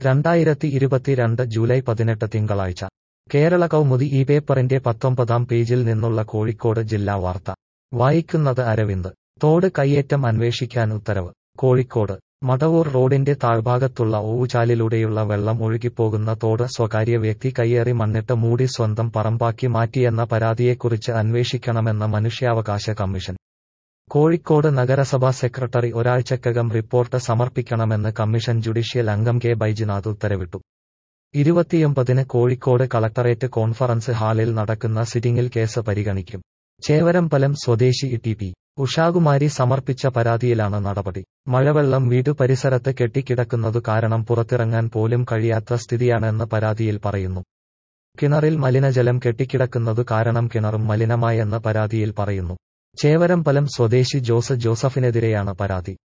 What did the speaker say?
രണ്ടായിരത്തി ഇരുപത്തിരണ്ട് ജൂലൈ പതിനെട്ട് തിങ്കളാഴ്ച കേരള കൗമുദി ഈ പേപ്പറിന്റെ പത്തൊമ്പതാം പേജിൽ നിന്നുള്ള കോഴിക്കോട് ജില്ലാ വാർത്ത വായിക്കുന്നത് അരവിന്ദ് തോട് കയ്യേറ്റം അന്വേഷിക്കാൻ ഉത്തരവ് കോഴിക്കോട് മടവൂർ റോഡിന്റെ താഴ്ഭാഗത്തുള്ള ഓവുചാലിലൂടെയുള്ള വെള്ളം ഒഴുകിപ്പോകുന്ന തോട് സ്വകാര്യ വ്യക്തി കയ്യേറി മണ്ണിട്ട് മൂടി സ്വന്തം പറമ്പാക്കി മാറ്റിയെന്ന പരാതിയെക്കുറിച്ച് അന്വേഷിക്കണമെന്ന മനുഷ്യാവകാശ കമ്മീഷൻ കോഴിക്കോട് നഗരസഭാ സെക്രട്ടറി ഒരാഴ്ചക്കകം റിപ്പോർട്ട് സമർപ്പിക്കണമെന്ന് കമ്മീഷൻ ജുഡീഷ്യൽ അംഗം കെ ബൈജിനാഥ് ഉത്തരവിട്ടു ഇരുപത്തിയൊമ്പതിന് കോഴിക്കോട് കളക്ടറേറ്റ് കോൺഫറൻസ് ഹാളിൽ നടക്കുന്ന സിറ്റിംഗിൽ കേസ് പരിഗണിക്കും ചേവരമ്പലം സ്വദേശി ടി പി ഉഷാകുമാരി സമർപ്പിച്ച പരാതിയിലാണ് നടപടി മഴവെള്ളം വീടു പരിസരത്ത് കെട്ടിക്കിടക്കുന്നതു കാരണം പുറത്തിറങ്ങാൻ പോലും കഴിയാത്ത സ്ഥിതിയാണെന്ന് പരാതിയിൽ പറയുന്നു കിണറിൽ മലിനജലം കെട്ടിക്കിടക്കുന്നതു കാരണം കിണറും മലിനമായെന്ന് പരാതിയിൽ പറയുന്നു ചേവരമ്പലം സ്വദേശി ജോസ് ജോസഫിനെതിരെയാണ് പരാതി